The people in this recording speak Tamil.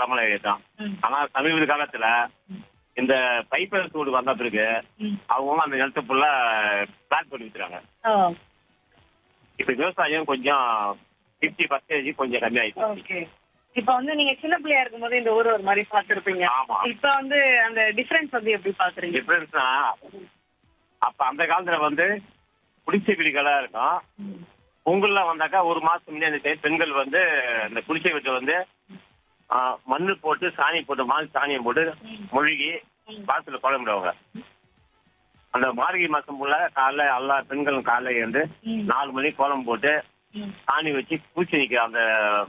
வடமலை தான் ம். ஆனா சமீப காலத்துல இந்த பைப்பர் சூடு வந்த பிறகு ம். அவங்க அந்த நிலத்தை ஃபுல்லா பிளாட் பண்ணி வச்சுறாங்க ஓ இப்ப விவசாயம் கொஞ்சம் பிப்டி பர்சன்டேஜ் கொஞ்சம் கம்மியாயிடுச்சு ஓகே இப்ப வந்து நீங்க சின்ன பிள்ளையா இருக்கும்போது இந்த ஊர் ஒரு மாதிரி பார்த்திருப்பீங்க ஆமா. இப்ப வந்து அந்த டிஃபரன்ஸ் வந்து எப்படி பாக்குறீங்க டிஃபரன்ஸ்னா அப்ப அந்த காலத்துல வந்து குடிசை வீடுகளா இருக்கும் பொங்கல்லாம் வந்தாக்கா ஒரு மாசத்துக்கு முன்னாடி அந்த பெண்கள் வந்து இந்த குடிசை வீட்டை வந்து ஆ, மண்ணு போட்டு சாணி போட்டு மால் சாணியம் போட்டு மொழுகி வாசல்ல குழம்பிடுவாங்க அந்த மார்கழி மாசம் ஃபுல்லா காலைல எல்லா பெண்களும் காலைல வந்து ம். நாலு மணிக்கு கோலம் போட்டு ம். சாணி வச்சு பூச்சி நிக்கிற அந்த